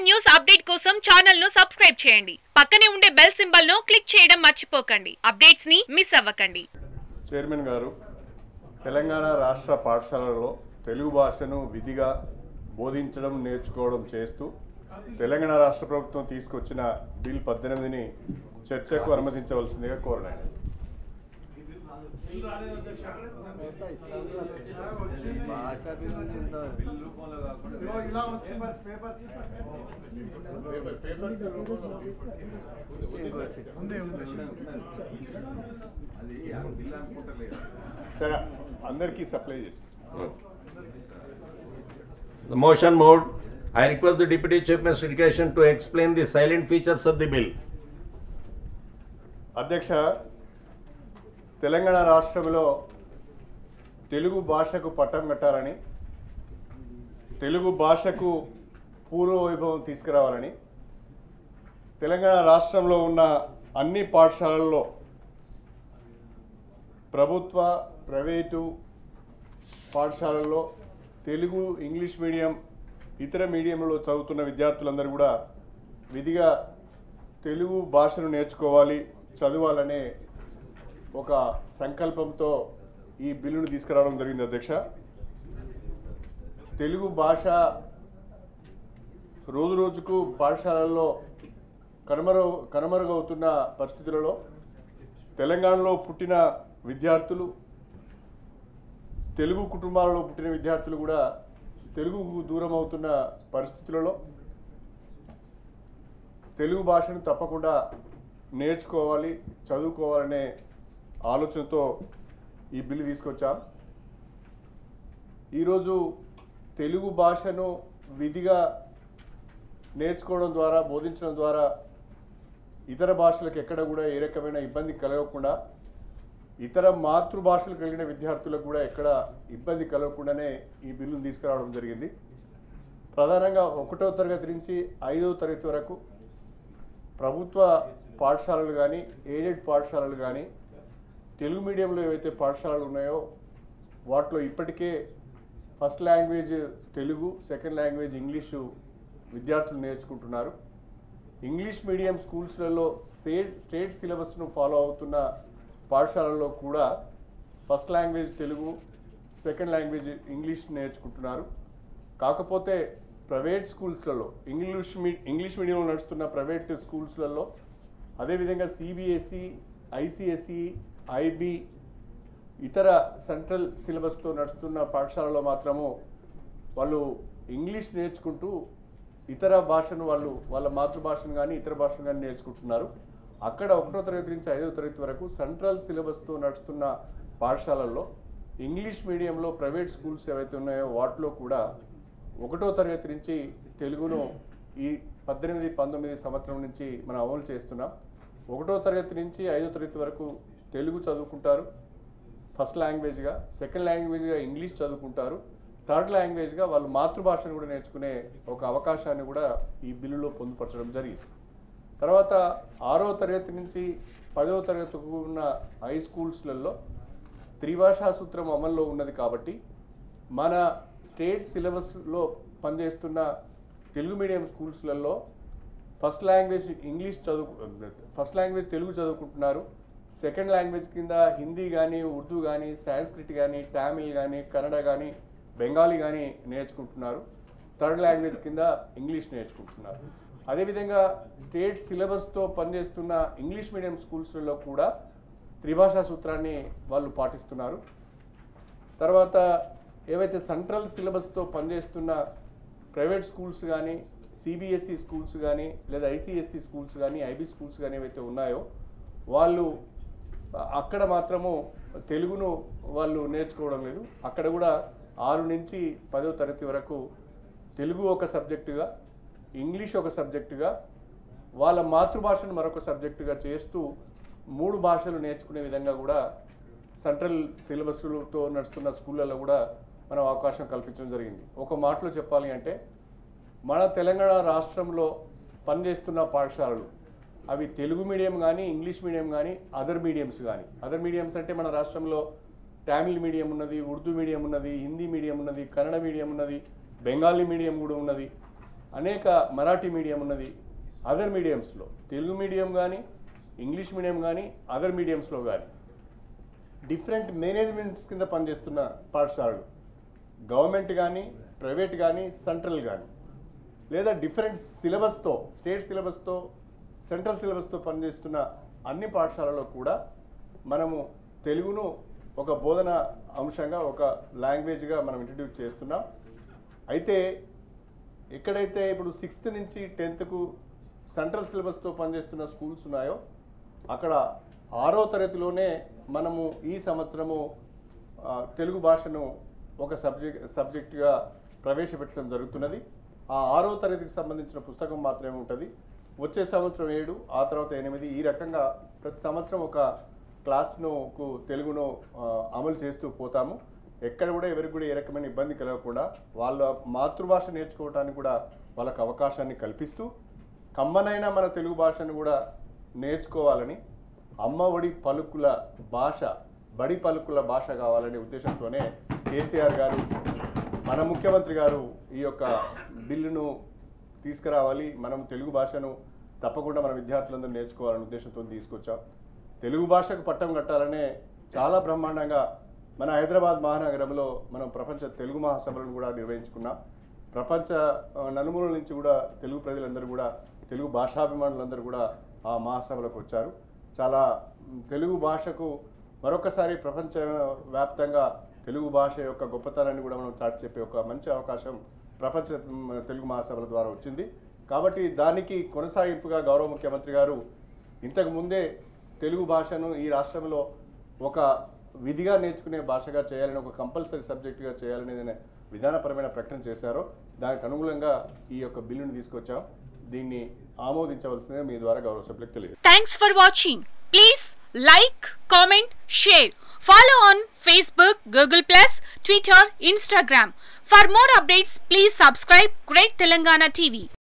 News update కోసం channel ను subscribe చేయండి పక్కనే ఉండే బెల్ సింబల్ ను క్లిక్ చేయడం మర్చిపోకండి అప్డేట్స్ ని మిస్ అవ్వకండి చైర్మన్ గారు తెలంగాణ రాష్ట్ర పాఠశాలలో తెలుగు భాషను విధిగా బోధించడం నేర్చుకోవడం చేస్తూ తెలంగాణ రాష్ట్ర ప్రభుత్వం తీసుకొచ్చిన బిల్ పద్దెనిమిదిని చర్చకు అనుమతించవలసిందిగా కోరనాను భాష అభివృద్ధి ఉంటుంది సరే అందరికీ సప్లై చేసి The motion moved. I request the Deputy Chief Minister Education to explain the silent features of the bill. అధ్యక్ష తెలంగాణ రాష్ట్రంలో తెలుగు భాషకు పట్టం కట్టాలని తెలుగు భాషకు పూర్వ వైభవం తీసుకురావాలని తెలంగాణ రాష్ట్రంలో ఉన్న అన్ని పాఠశాలల్లో ప్రభుత్వ ప్రైవేటు పాఠశాలల్లో తెలుగు ఇంగ్లీష్ మీడియం ఇతర మీడియంలో చదువుతున్న విద్యార్థులందరూ కూడా విధిగా తెలుగు భాషను నేర్చుకోవాలి చదవాలనే ఒక సంకల్పంతో ఈ బిల్లును తీసుకురావడం జరిగింది అధ్యక్ష తెలుగు భాష రోజు రోజుకు పాఠశాలల్లో కనుమరు కనుమరుగవుతున్న పరిస్థితులలో తెలంగాణలో పుట్టిన విద్యార్థులు తెలుగు కుటుంబాలలో పుట్టిన విద్యార్థులు కూడా తెలుగుకు దూరం అవుతున్న పరిస్థితులలో తెలుగు భాషను తప్పకుండా నేర్చుకోవాలి చదువుకోవాలనే ఆలోచనతో ఈ బిల్లు తీసుకొచ్చాం ఈరోజు తెలుగు భాషను విధిగా నేర్చుకోవడం ద్వారా బోధించడం ద్వారా ఇతర భాషలకు ఎక్కడ కూడా ఏ రకమైన ఇబ్బంది కలగకుండా ఇతర మాతృభాషలు కలిగిన విద్యార్థులకు కూడా ఎక్కడ ఇబ్బంది కలగకుండానే ఈ బిల్లును తీసుకురావడం జరిగింది ప్రధానంగా ఒకటో తరగతి నుంచి ఐదవ తరగతి వరకు ప్రభుత్వ పాఠశాలలు కానీ ఎయిడెడ్ పాఠశాలలు కానీ తెలుగు మీడియంలో ఏవైతే పాఠశాలలు ఉన్నాయో వాటిలో ఇప్పటికే first language Telugu second language English విద్యార్థులు నేర్చుకుంటున్నారు ఇంగ్లీష్ మీడియం స్కూల్స్లలో స్టేట్ స్టేట్ సిలబస్ను ఫాలో అవుతున్న పాఠశాలల్లో కూడా first language Telugu second language English నేర్చుకుంటున్నారు కాకపోతే ప్రైవేట్ స్కూల్స్లలో ఇంగ్లీష్ మీ ఇంగ్లీష్ మీడియంలో నడుస్తున్న ప్రైవేట్ స్కూల్స్లలో అదేవిధంగా సిబిఎస్ఈ ఐసిఎస్ఈ ఐబి ఇతర సెంట్రల్ సిలబస్తో నడుస్తున్న పాఠశాలలో మాత్రము వాళ్ళు ఇంగ్లీష్ నేర్చుకుంటూ ఇతర భాషను వాళ్ళు వాళ్ళ మాతృభాషను కానీ ఇతర భాషను కానీ నేర్చుకుంటున్నారు అక్కడ ఒకటో తరగతి నుంచి ఐదో తరగతి వరకు సెంట్రల్ సిలబస్తో నడుస్తున్న పాఠశాలల్లో ఇంగ్లీష్ మీడియంలో ప్రైవేట్ స్కూల్స్ ఏవైతే ఉన్నాయో వాటిలో కూడా ఒకటో తరగతి నుంచి తెలుగును ఈ పద్దెనిమిది పంతొమ్మిది సంవత్సరం నుంచి మనం అమలు చేస్తున్నాం ఒకటో తరగతి నుంచి ఐదో తరగతి వరకు తెలుగు చదువుకుంటారు ఫస్ట్ లాంగ్వేజ్గా సెకండ్ లాంగ్వేజ్గా ఇంగ్లీష్ చదువుకుంటారు థర్డ్ లాంగ్వేజ్గా వాళ్ళు మాతృభాషను కూడా నేర్చుకునే ఒక అవకాశాన్ని కూడా ఈ బిల్లులో పొందుపరచడం జరిగింది తర్వాత ఆరో తరగతి నుంచి పదవ తరగతి ఉన్న హై స్కూల్స్లలో త్రిభాషా సూత్రం అమల్లో ఉన్నది కాబట్టి మన స్టేట్ సిలబస్లో పనిచేస్తున్న తెలుగు మీడియం స్కూల్స్లలో ఫస్ట్ లాంగ్వేజ్ ఇంగ్లీష్ చదువు ఫస్ట్ లాంగ్వేజ్ తెలుగు చదువుకుంటున్నారు సెకండ్ లాంగ్వేజ్ కింద హిందీ కానీ ఉర్దూ కానీ సాంస్క్రిట్ కానీ టామిల్ కానీ కన్నడ కానీ బెంగాలీ కానీ నేర్చుకుంటున్నారు థర్డ్ లాంగ్వేజ్ కింద ఇంగ్లీష్ నేర్చుకుంటున్నారు అదేవిధంగా స్టేట్ సిలబస్తో పనిచేస్తున్న ఇంగ్లీష్ మీడియం స్కూల్స్లలో కూడా త్రిభాషా సూత్రాన్ని వాళ్ళు పాటిస్తున్నారు తర్వాత ఏవైతే సెంట్రల్ సిలబస్తో పనిచేస్తున్న ప్రైవేట్ స్కూల్స్ కానీ సిబిఎస్ఈ స్కూల్స్ కానీ లేదా ఐసిఎస్సి స్కూల్స్ కానీ ఐబీ స్కూల్స్ కానీ ఏవైతే ఉన్నాయో వాళ్ళు అక్కడ మాత్రము తెలుగును వాళ్ళు నేర్చుకోవడం లేదు అక్కడ కూడా ఆరు నుంచి పదో తరగతి వరకు తెలుగు ఒక సబ్జెక్టుగా ఇంగ్లీష్ ఒక సబ్జెక్టుగా వాళ్ళ మాతృభాషను మరొక సబ్జెక్టుగా చేస్తూ మూడు భాషలు నేర్చుకునే విధంగా కూడా సెంట్రల్ సిలబస్లతో నడుస్తున్న స్కూళ్ళలో కూడా మనం అవకాశం కల్పించడం జరిగింది ఒక మాటలో చెప్పాలి అంటే మన తెలంగాణ రాష్ట్రంలో పనిచేస్తున్న పాఠశాలలు అవి తెలుగు మీడియం కానీ ఇంగ్లీష్ మీడియం కానీ అదర్ మీడియంస్ కానీ అదర్ మీడియంస్ అంటే మన రాష్ట్రంలో టామిల్ మీడియం ఉన్నది ఉర్దూ మీడియం ఉన్నది హిందీ మీడియం ఉన్నది కన్నడ మీడియం ఉన్నది బెంగాలీ మీడియం కూడా ఉన్నది అనేక మరాఠీ మీడియం ఉన్నది అదర్ మీడియంస్లో తెలుగు మీడియం కానీ ఇంగ్లీష్ మీడియం కానీ అదర్ మీడియంస్లో కానీ డిఫరెంట్ మేనేజ్మెంట్స్ కింద పనిచేస్తున్న పాఠశాలలు గవర్నమెంట్ కానీ ప్రైవేట్ కానీ సెంట్రల్ కానీ లేదా డిఫరెంట్ సిలబస్తో స్టేట్ సిలబస్తో సెంట్రల్ సిలబస్తో పనిచేస్తున్న అన్ని పాఠశాలలో కూడా మనము తెలుగును ఒక బోధన అంశంగా ఒక లాంగ్వేజ్గా మనం ఇంట్రడ్యూస్ చేస్తున్నాం అయితే ఎక్కడైతే ఇప్పుడు సిక్స్త్ నుంచి టెన్త్కు సెంట్రల్ సిలబస్తో పనిచేస్తున్న స్కూల్స్ ఉన్నాయో అక్కడ ఆరో తరగతిలోనే మనము ఈ సంవత్సరము ఆ, తెలుగు భాషను ఒక సబ్జెక్ట్ సబ్జెక్టుగా ప్రవేశపెట్టడం జరుగుతున్నది ఆ ఆరో తరగతికి సంబంధించిన పుస్తకం మాత్రమే ఉంటుంది వచ్చే సంవత్సరం ఏడు ఆ తర్వాత ఎనిమిది ఈ రకంగా ప్రతి సంవత్సరం ఒక క్లాస్ను కు తెలుగును ఆ, అమలు చేస్తూ పోతాము ఎక్కడ కూడా ఎవరికి కూడా ఏ రకమైన ఇబ్బంది కలగకుండా వాళ్ళ మాతృభాష నేర్చుకోవడానికి కూడా వాళ్ళకు అవకాశాన్ని కల్పిస్తూ కమ్మనైన మన తెలుగు భాషను కూడా నేర్చుకోవాలని అమ్మ ఒడి పలుకుల భాష బడి పలుకుల భాష కావాలనే ఉద్దేశంతోనే కేసీఆర్ గారు మన ముఖ్యమంత్రి గారు ఈ యొక్క బిల్లును తీసుకురావాలి మనం తెలుగు భాషను తప్పకుండా మన విద్యార్థులందరూ నేర్చుకోవాలనే ఉద్దేశంతో తీసుకొచ్చాం తెలుగు భాషకు పట్టం కట్టాలనే చాలా బ్రహ్మాండంగా మన హైదరాబాద్ మహానగరంలో మనం ప్రపంచ తెలుగు మహాసభలను కూడా నిర్వహించుకున్నాం ప్రపంచ ఆ, నలుమూలల నుంచి కూడా తెలుగు ప్రజలందరూ కూడా తెలుగు భాషాభిమానులందరూ కూడా ఆ మహాసభలకు వచ్చారు చాలా మ్, తెలుగు భాషకు మరొకసారి ప్రపంచ వ్యాప్తంగా తెలుగు భాష యొక్క గొప్పతనాన్ని కూడా మనం చాటి చెప్పే ఒక మంచి అవకాశం ప్రపంచ మ్, తెలుగు మహాసభల ద్వారా వచ్చింది కాబట్టి దానికి కొనసాగింపుగా గౌరవ ముఖ్యమంత్రి గారు ఇంతకు ముందే తెలుగు భాషను ఈ రాష్ట్రంలో ఒక విధిగా నేర్చుకునే భాషగా చేయాలని ఒక కంపల్సరీ సబ్జెక్టుగా చేయాలని ఏదైనా విధానపరమైన ప్రకటన చేశారో దానికి అనుగుణంగా ఈ యొక్క బిల్లును తీసుకొచ్చాం దీన్ని ఆమోదించవలసిందిగా మీ ద్వారా గౌరవ సభ్యులకు తెలియదు Thanks for watching. Please like, comment, share. Follow on Facebook, Google Plus, Twitter, Instagram. For more updates, please subscribe Great Telangana TV.